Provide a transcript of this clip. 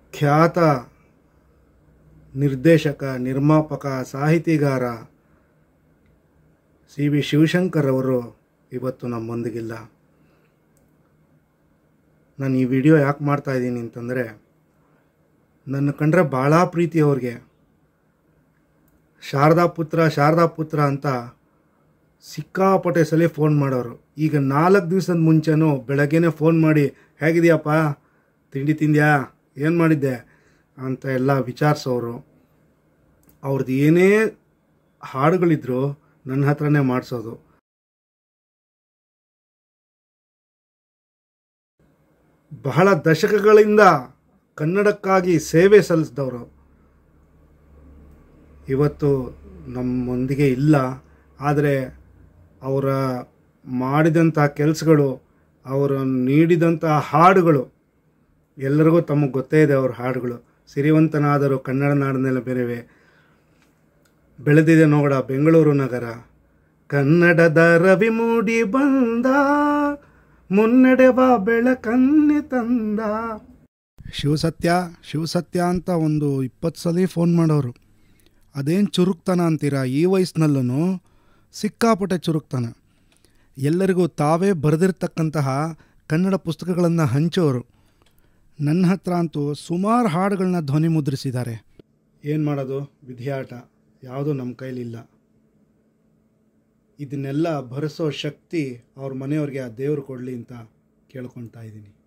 ಖ್ಯಾತ ನಿರ್ದೇಶಕ ನಿರ್ಮಾಪಕ ಸಾಹಿತಿಗಾರ ಸಿ ವಿ ಶಿವಶಂಕರ್ ಅವರು ಇವತ್ತು ನಮ್ಮೊಂದಿಗಿಲ್ಲ ನಾನು ಈ ವಿಡಿಯೋ ಯಾಕೆ ಮಾಡ್ತಾ ಇದ್ದೀನಿ ಅಂತಂದರೆ ನನ್ನ ಕಂಡ್ರೆ ಭಾಳ ಪ್ರೀತಿ ಅವ್ರಿಗೆ ಶಾರದಾ ಪುತ್ರ ಶಾರದಾ ಪುತ್ರ ಅಂತ ಸಿಕ್ಕಾಪಟ್ಟೆ ಸಲ ಫೋನ್ ಮಾಡೋರು ಈಗ ನಾಲ್ಕು ದಿವಸದ ಮುಂಚೆನೂ ಬೆಳಗ್ಗೆನೇ ಫೋನ್ ಮಾಡಿ ಹೇಗಿದೆಯಪ್ಪ ತಿಂಡಿ ತಿಂದ್ಯಾ ಏನು ಮಾಡಿದ್ದೆ ಅಂತ ಎಲ್ಲ ವಿಚಾರಿಸೋರು ಅವ್ರದ್ದು ಏನೇ ಹಾಡುಗಳಿದ್ರು ನನ್ನ ಹತ್ರನೇ ಮಾಡಿಸೋದು ಬಹಳ ದಶಕಗಳಿಂದ ಕನ್ನಡಕ್ಕಾಗಿ ಸೇವೆ ಸಲ್ಲಿಸಿದವರು ಇವತ್ತು ನಮ್ಮೊಂದಿಗೆ ಇಲ್ಲ ಆದರೆ ಅವರ ಮಾಡಿದಂಥ ಕೆಲಸಗಳು ಅವರು ನೀಡಿದಂಥ ಹಾಡುಗಳು ಎಲ್ಲರಿಗೂ ತಮಗೆ ಗೊತ್ತೇ ಇದೆ ಅವ್ರ ಹಾಡುಗಳು ಸಿರಿವಂತನಾದರೂ ಕನ್ನಡ ನಾಡಿನೆಲ್ಲ ಬೇರೆವೆ ಬೆಳೆದಿದೆ ನೋಡ ಬೆಂಗಳೂರು ನಗರ ಕನ್ನಡದ ರವಿ ಮೂಡಿ ಬಂದ ಮುನ್ನಡೆವ ಬೆಳಕನ್ನೆ ತಂದ ಶಿವಸತ್ಯ ಶಿವಸತ್ಯ ಅಂತ ಒಂದು ಇಪ್ಪತ್ತು ಸಲ ಫೋನ್ ಮಾಡೋರು ಅದೇನು ಚುರುಕ್ತನ ಅಂತೀರಾ ಈ ವಯಸ್ಸಿನಲ್ಲೂ ಸಿಕ್ಕಾಪಟ್ಟೆ ಚುರುಕ್ತನ ಎಲ್ಲರಿಗೂ ತಾವೇ ಬರೆದಿರ್ತಕ್ಕಂತಹ ಕನ್ನಡ ಪುಸ್ತಕಗಳನ್ನು ಹಂಚೋರು ನನ್ನ ಹತ್ರ ಅಂತೂ ಸುಮಾರು ಹಾಡುಗಳನ್ನ ಧ್ವನಿ ಮುದ್ರಿಸಿದ್ದಾರೆ ಏನು ಮಾಡೋದು ವಿಧಿಯಾಟ ಯಾವುದೂ ನಮ್ಮ ಕೈಲಿಲ್ಲ ಇದನ್ನೆಲ್ಲ ಭರಿಸೋ ಶಕ್ತಿ ಅವ್ರ ಮನೆಯವ್ರಿಗೆ ಆ ದೇವರು ಕೊಡಲಿ ಅಂತ ಕೇಳ್ಕೊಳ್ತಾ ಇದ್ದೀನಿ